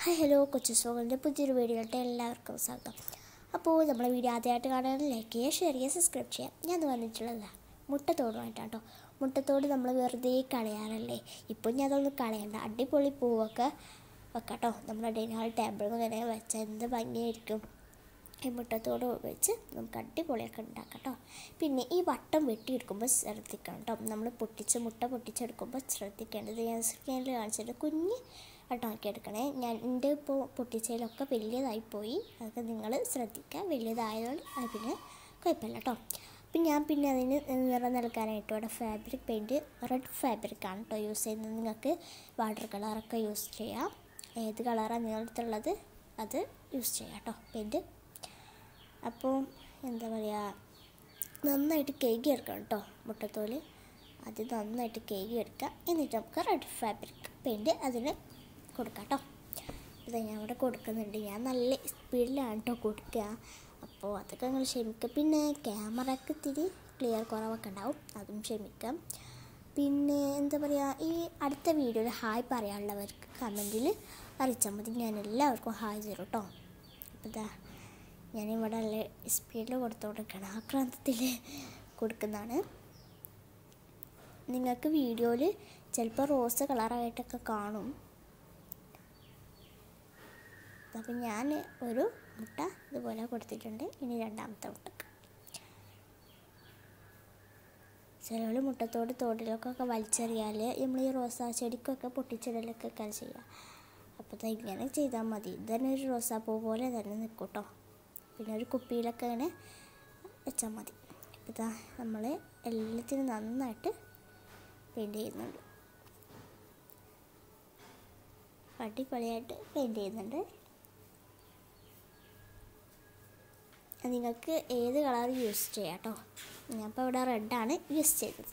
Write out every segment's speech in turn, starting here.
hi hello കൊച്ചു സോകളിൻ്റെ പുതിയൊരു വീഡിയോയിലോട്ട് എല്ലാവർക്കും സ്വാഗതം അപ്പോൾ നമ്മളെ വീഡിയോ ആദ്യമായിട്ട് കാണാൻ ലൈക്ക് ചെയ്യുക ഷെയർ ചെയ്യുക സബ്സ്ക്രൈബ് ചെയ്യാം ഞാൻ ഇന്ന് വന്നിട്ടുള്ളത് മുട്ടത്തോടുമായിട്ടാണ് കേട്ടോ മുട്ടത്തോട് നമ്മൾ വെറുതെ കളയാറല്ലേ ഇപ്പോൾ ഞാൻ അതൊന്നും കളയണ്ട അടിപൊളി പൂവൊക്കെ വെക്കാം കേട്ടോ നമ്മുടെ ഡൈനിങ് ഹാൾ ടേബിളിൽ ഇങ്ങനെ വെച്ചാൽ എന്ത് ഭംഗിയായിരിക്കും ഈ മുട്ടത്തോട് വെച്ച് നമുക്ക് അടിപൊളിയൊക്കെ ഉണ്ടാക്കാം കേട്ടോ പിന്നെ ഈ വട്ടം വെട്ടിയെടുക്കുമ്പോൾ ശ്രദ്ധിക്കണം കേട്ടോ നമ്മൾ പൊട്ടിച്ച് മുട്ട പൊട്ടിച്ചെടുക്കുമ്പോൾ ശ്രദ്ധിക്കേണ്ടത് ഞാൻ സ്കാനിൽ കാണിച്ചിട്ട് കുഞ്ഞ് വട്ടമാക്കി എടുക്കണേ ഞാൻ എൻ്റെ ഇപ്പോൾ പൊട്ടിച്ചതിലൊക്കെ വലിയതായിപ്പോയി അതൊക്കെ നിങ്ങൾ ശ്രദ്ധിക്കുക വലിയതായതുകൊണ്ട് അത് പിന്നെ കുഴപ്പമില്ല കേട്ടോ അപ്പം ഞാൻ പിന്നെ അതിന് നിറം നൽകാനായിട്ട് ഇവിടെ ഫാബ്രിക് പെയിൻറ്റ് റെഡ് ഫാബ്രിക്കാണ് കേട്ടോ യൂസ് ചെയ്യുന്നത് നിങ്ങൾക്ക് വാട്ടർ കളറൊക്കെ യൂസ് ചെയ്യാം ഏത് കളറാണ് നിങ്ങളടുത്തുള്ളത് അത് യൂസ് ചെയ്യാം കേട്ടോ പെയിൻറ്റ് അപ്പോൾ എന്താ പറയുക നന്നായിട്ട് കേക്ക് എടുക്കണം കേട്ടോ മുട്ടത്തോല് അത് നന്നായിട്ട് കേക്ക് എടുക്കുക എന്നിട്ട് നമുക്ക് റെഡ് ഫാബ്രിക് പെയിൻറ്റ് അതിന് കൊടുക്കാം കേട്ടോ ഇത് ഞാൻ ഇവിടെ കൊടുക്കുന്നുണ്ട് ഞാൻ നല്ല സ്പീഡിലാണ് കേട്ടോ കൊടുക്കുക അപ്പോൾ അതൊക്കെ നിങ്ങൾ ക്ഷമിക്കുക പിന്നെ ക്യാമറയ്ക്ക് ഇത്തിരി ക്ലിയർ കുറവൊക്കെ ഉണ്ടാവും അതും ക്ഷമിക്കാം പിന്നെ എന്താ പറയുക ഈ അടുത്ത വീഡിയോയിൽ ഹായ് പറയാനുള്ളവർക്ക് കമൻറ്റിൽ അറിയിച്ചാൽ മതി ഞാൻ എല്ലാവർക്കും ഹായ് തരും കേട്ടോ അപ്പോൾ ഇതാ ഞാനിവിടെ നല്ല സ്പീഡിൽ കൊടുത്തുകൊണ്ടിരിക്കണം ആക്രാന്തത്തിൽ കൊടുക്കുന്നതാണ് നിങ്ങൾക്ക് വീഡിയോയിൽ ചിലപ്പോൾ റോസ് കളറായിട്ടൊക്കെ കാണും അപ്പം ഞാൻ ഒരു മുട്ട ഇതുപോലെ കൊടുത്തിട്ടുണ്ട് ഇനി രണ്ടാമത്തെ മുട്ട ചിലവർ മുട്ടത്തോട് തോടിലൊക്കെ വലിച്ചെറിയാൽ നമ്മൾ ഈ റോസാ ചെടിക്കൊക്കെ പൊട്ടിച്ചിടലൊക്കെ ഒക്കെ ചെയ്യുക അപ്പോൾ ഇങ്ങനെ ചെയ്താൽ മതി ഇതന്നെ ഒരു റോസാപ്പൂ പോലെ തന്നെ നിൽക്കും കേട്ടോ പിന്നെ ഒരു കുപ്പിയിലൊക്കെ ഇങ്ങനെ വെച്ചാൽ മതി ഇതാ നമ്മൾ എല്ലാത്തിനും നന്നായിട്ട് പെയിൻറ്റ് ചെയ്യുന്നുണ്ട് അടിപൊളിയായിട്ട് പെയിൻറ്റ് ചെയ്യുന്നുണ്ട് നിങ്ങൾക്ക് ഏത് കളർ യൂസ് ചെയ്യാം കേട്ടോ ഞാനിപ്പോൾ ഇവിടെ റെഡാണ് യൂസ് ചെയ്തത്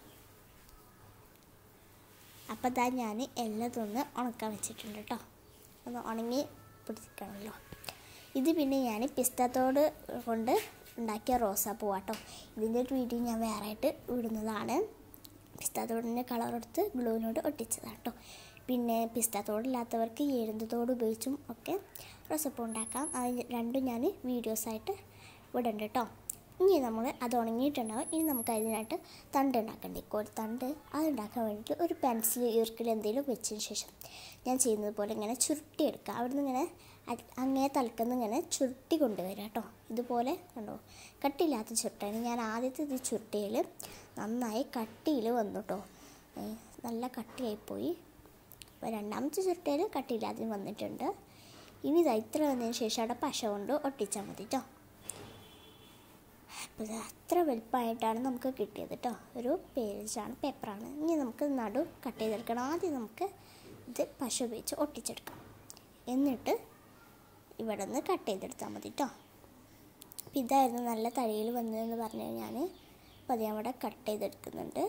അപ്പോൾ ഇതാ ഞാൻ എല്ലാതൊന്ന് ഉണക്കാൻ വെച്ചിട്ടുണ്ട് കേട്ടോ ഒന്ന് ഉണങ്ങി പിടിക്കണമല്ലോ ഇത് പിന്നെ ഞാൻ പിസ്തത്തോട് കൊണ്ട് ഉണ്ടാക്കിയ റോസാപ്പൂ കേട്ടോ ഇതിൻ്റെ ഒരു വീഡിയോ ഞാൻ വേറെ ആയിട്ട് വിടുന്നതാണ് പിസ്താത്തോടിൻ്റെ കളർ എടുത്ത് ഗ്ലൂവിനോട് ഒട്ടിച്ചതാണ് കേട്ടോ പിന്നെ പിസ്താത്തോടില്ലാത്തവർക്ക് എഴുന്നതോട് ഉപയോഗിച്ചും ഒക്കെ റോസപ്പൂ ഉണ്ടാക്കാം അത് രണ്ടും ഞാൻ വീഡിയോസായിട്ട് വിടണ്ട് കേട്ടോ ഇനി നമ്മൾ അത് ഉണങ്ങിയിട്ടുണ്ടാവും ഇനി നമുക്ക് അതിനായിട്ട് തണ്ട് ഉണ്ടാക്കണ്ടേ കോഴിത്തണ്ട് അത് ഉണ്ടാക്കാൻ വേണ്ടിയിട്ട് ഒരു പെൻസിൽ ഈർക്കിൽ എന്തെങ്കിലും വെച്ചതിന് ശേഷം ഞാൻ ചെയ്യുന്നത് പോലെ ഇങ്ങനെ ചുരുട്ടിയെടുക്കുക അവിടുന്ന് ഇങ്ങനെ അങ്ങേ തലക്കുന്ന ഇങ്ങനെ ചുരുട്ടി കൊണ്ടുവരിക കേട്ടോ ഇതുപോലെ കണ്ടോ കട്ടിയില്ലാത്ത ചുരുട്ടാണ് ഞാൻ ആദ്യത്തെ ഇത് ചുരുട്ടിയിൽ നന്നായി കട്ടിയിൽ വന്നു കേട്ടോ നല്ല കട്ടിയായിപ്പോയി അപ്പോൾ രണ്ടാമത്തെ ചുരുട്ടയിൽ കട്ടിയില്ലാതെ വന്നിട്ടുണ്ട് ഇനി ഇത് ഇത്ര വന്നതിന് ശേഷം അവിടെ പശ കൊണ്ട് ഒട്ടിച്ചാൽ മതി കേട്ടോ അപ്പോൾ ഇത് അത്ര വലുപ്പമായിട്ടാണ് നമുക്ക് കിട്ടിയത് കേട്ടോ ഒരു പേജാണ് പേപ്പറാണ് ഇനി നമുക്ക് നടു കട്ട് ചെയ്തെടുക്കണം ആദ്യം നമുക്ക് ഇത് പശ ഉപയോഗിച്ച് ഒട്ടിച്ചെടുക്കാം എന്നിട്ട് ഇവിടെ നിന്ന് കട്ട് ചെയ്തെടുത്താൽ മതി കേട്ടോ അപ്പോൾ ഇതായിരുന്നു നല്ല തടിയിൽ വന്നതെന്ന് പറഞ്ഞു കഴിഞ്ഞാൽ അപ്പോൾ അത് ഞാൻ ഇവിടെ കട്ട് ചെയ്തെടുക്കുന്നുണ്ട്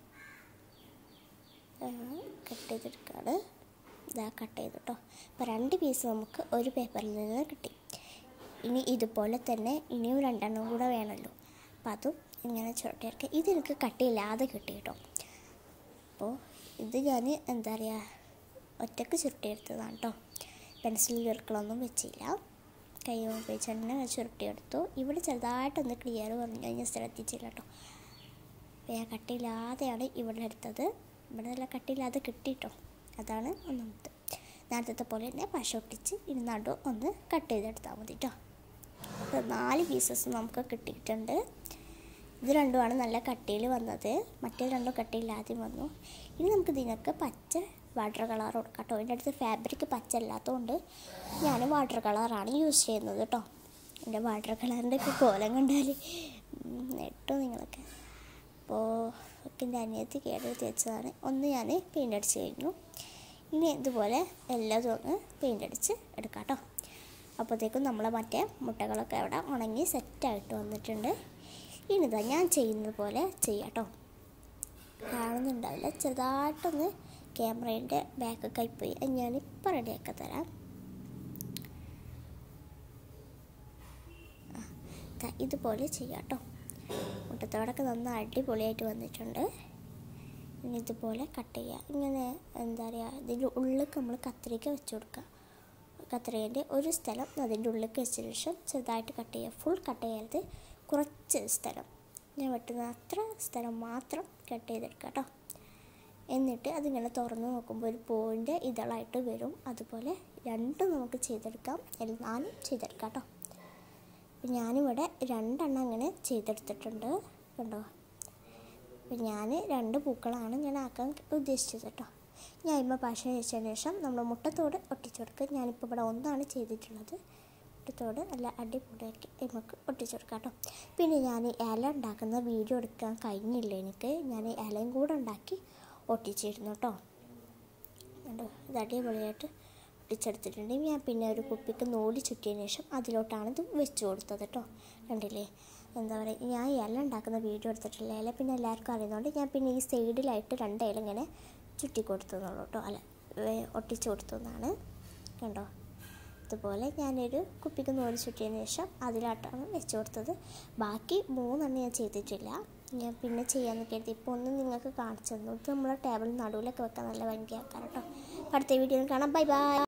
കട്ട് ചെയ്തെടുക്കുകയാണ് ഇതാ കട്ട് ചെയ്തു കേട്ടോ അപ്പോൾ രണ്ട് പീസ് നമുക്ക് ഒരു പേപ്പറിൽ നിന്ന് കിട്ടി ഇനി ഇതുപോലെ തന്നെ ഇനിയും രണ്ടെണ്ണം കൂടെ വേണമല്ലോ അപ്പോൾ അതും ഇങ്ങനെ ചുരട്ടിയെടുക്കുക ഇതെനിക്ക് കട്ടിയില്ലാതെ കിട്ടി കേട്ടോ അപ്പോൾ ഇത് ഞാൻ എന്താ പറയുക ഒറ്റക്ക് ചുരുട്ടിയെടുത്തതാണ് കേട്ടോ പെൻസിൽ ചെറുക്കളൊന്നും വെച്ചില്ല കൈ ഉപയോഗിച്ച് തന്നെ ചുരുട്ടിയെടുത്തു ഇവിടെ ചെറുതായിട്ടൊന്ന് ക്ലിയർ പറഞ്ഞു കഴിഞ്ഞാൽ ശ്രദ്ധിച്ചില്ല കേട്ടോ അപ്പോൾ ഞാൻ കട്ടിയില്ലാതെയാണ് ഇവിടെ എടുത്തത് ഇവിടെ നല്ല കട്ടിയില്ലാതെ കിട്ടിയിട്ടോ അതാണ് ഒന്നാമത്തെ നേരത്തെ പോലെ തന്നെ പശ ഒട്ടിച്ച് ഇനി നടു ഒന്ന് കട്ട് ചെയ്തെടുത്താൽ മതി കേട്ടോ അപ്പോൾ നാല് പീസസ് നമുക്ക് കിട്ടിയിട്ടുണ്ട് ഇത് രണ്ടുമാണ് നല്ല കട്ടിയിൽ വന്നത് മറ്റേ രണ്ടും കട്ടിയില്ലാതെ വന്നു ഇനി നമുക്ക് ഇതിനൊക്കെ പച്ച വാട്ടർ കളർ കൊടുക്കാം കേട്ടോ എൻ്റെ അടുത്ത് ഫാബ്രിക് പച്ച അല്ലാത്തതുകൊണ്ട് ഞാൻ വാട്ടർ കളറാണ് യൂസ് ചെയ്യുന്നത് കേട്ടോ എൻ്റെ വാട്ടർ കളറിൻ്റെ ഒക്കെ കോലം കണ്ടാൽ നെട്ടോ നിങ്ങളൊക്കെ അപ്പോൾ എൻ്റെ അനിയത്തി കേടെടുത്ത് വെച്ചതാണ് ഒന്ന് ഞാൻ പെയിൻ്റ് അടിച്ച് കഴിഞ്ഞു ഇനി ഇതുപോലെ എല്ലാതും ഒന്ന് പെയിൻ്റ് അടിച്ച് എടുക്കാം കേട്ടോ അപ്പോഴത്തേക്കും നമ്മളെ മറ്റേ മുട്ടകളൊക്കെ അവിടെ ഉണങ്ങി സെറ്റായിട്ട് വന്നിട്ടുണ്ട് ഇനിതാ ഞാൻ ചെയ്യുന്നത് പോലെ ചെയ്യാം കേട്ടോ കാണുന്നുണ്ടാവില്ല ചെറുതായിട്ടൊന്ന് ക്യാമറേൻ്റെ ബാക്കൊക്കെ ആയിപ്പോയി അത് ഞാനിപ്പോൾ റെഡിയാക്കി തരാം ഇതുപോലെ ചെയ്യാം കേട്ടോ മുട്ടത്തോടൊക്കെ നന്നായി അടിപൊളിയായിട്ട് വന്നിട്ടുണ്ട് ഇനി ഇതുപോലെ കട്ട് ചെയ്യുക ഇങ്ങനെ എന്താ പറയുക ഇതിൻ്റെ ഉള്ളിൽ നമ്മൾ കത്തിരിക്ക വെച്ച് കൊടുക്കുക കത്രികേൻ്റെ ഒരു സ്ഥലം അതിൻ്റെ ഉള്ളിലേക്ക് വെച്ചതിന് ശേഷം ചെറുതായിട്ട് കട്ട് ചെയ്യുക ഫുൾ കട്ട് ചെയ്യരുത് കുറച്ച് സ്ഥലം ഞാൻ വെട്ടുന്ന അത്ര സ്ഥലം മാത്രം കട്ട് ചെയ്തെടുക്കുക കേട്ടോ എന്നിട്ട് അതിങ്ങനെ തുറന്ന് നോക്കുമ്പോൾ ഒരു പൂവിൻ്റെ ഇതളായിട്ട് വരും അതുപോലെ രണ്ടും നമുക്ക് ചെയ്തെടുക്കാം നാലും ചെയ്തെടുക്കാം കേട്ടോ അപ്പം ഞാനിവിടെ രണ്ടെണ്ണം അങ്ങനെ ചെയ്തെടുത്തിട്ടുണ്ട് കണ്ടോ അപ്പം ഞാൻ രണ്ട് പൂക്കളാണ് ഞാൻ ആക്കാൻ ഉദ്ദേശിച്ചത് കേട്ടോ ഞാൻ ഇമ്മ പാഷ വെച്ചതിന് ശേഷം നമ്മൾ മുട്ടത്തോട് ഒട്ടിച്ചു കൊടുക്കുക ഞാനിപ്പോൾ ഇവിടെ ഒന്നാണ് ചെയ്തിട്ടുള്ളത് മുട്ടത്തോട് നല്ല അടിപൊളിയാക്കി നമുക്ക് ഒട്ടിച്ചു കൊടുക്കാം കേട്ടോ പിന്നെ ഞാൻ ഇല ഉണ്ടാക്കുന്ന വീഡിയോ എടുക്കാൻ കഴിഞ്ഞില്ല എനിക്ക് ഞാൻ ഇലയും കൂടെ ഉണ്ടാക്കി ഒട്ടിച്ചിരുന്നു കേട്ടോ കണ്ടോ ഇത് അടിപൊളിയായിട്ട് ഒട്ടിച്ചെടുത്തിട്ടുണ്ട് ഞാൻ പിന്നെ ഒരു കുപ്പിക്ക് നൂല് ചുറ്റിയതിന് ശേഷം അതിലോട്ടാണ് ഇത് വെച്ച് കൊടുത്തത് കേട്ടോ കണ്ടില്ലേ എന്താ പറയുക ഞാൻ ഇല ഉണ്ടാക്കുന്ന വീഡിയോ എടുത്തിട്ടില്ല ഇല പിന്നെ എല്ലാവർക്കും അറിയുന്നതുകൊണ്ട് ഞാൻ പിന്നെ ഈ സൈഡിലായിട്ട് രണ്ട് ഇല ഇങ്ങനെ ചുറ്റി കൊടുത്തതുള്ളൂ കേട്ടോ അല്ല ഒട്ടിച്ച് കൊടുത്തതാണ് കണ്ടോ അതുപോലെ ഞാനൊരു കുപ്പിക്ക് നൂല് ചുറ്റിയതിന് ശേഷം അതിലായിട്ടാണ് വെച്ച് കൊടുത്തത് ബാക്കി മൂന്നെണ്ണം ഞാൻ ചെയ്തിട്ടില്ല ഞാൻ പിന്നെ ചെയ്യാമെന്ന് കരുതി ഇപ്പോൾ ഒന്ന് നിങ്ങൾക്ക് കാണിച്ചു തന്നു ഇത് നമ്മളെ ടേബിൾ നടുവിലൊക്കെ വെക്കാൻ നല്ല ഭംഗിയാക്കാൻ കേട്ടോ അടുത്ത വീഡിയോയിൽ കാണാം ബൈ ബൈ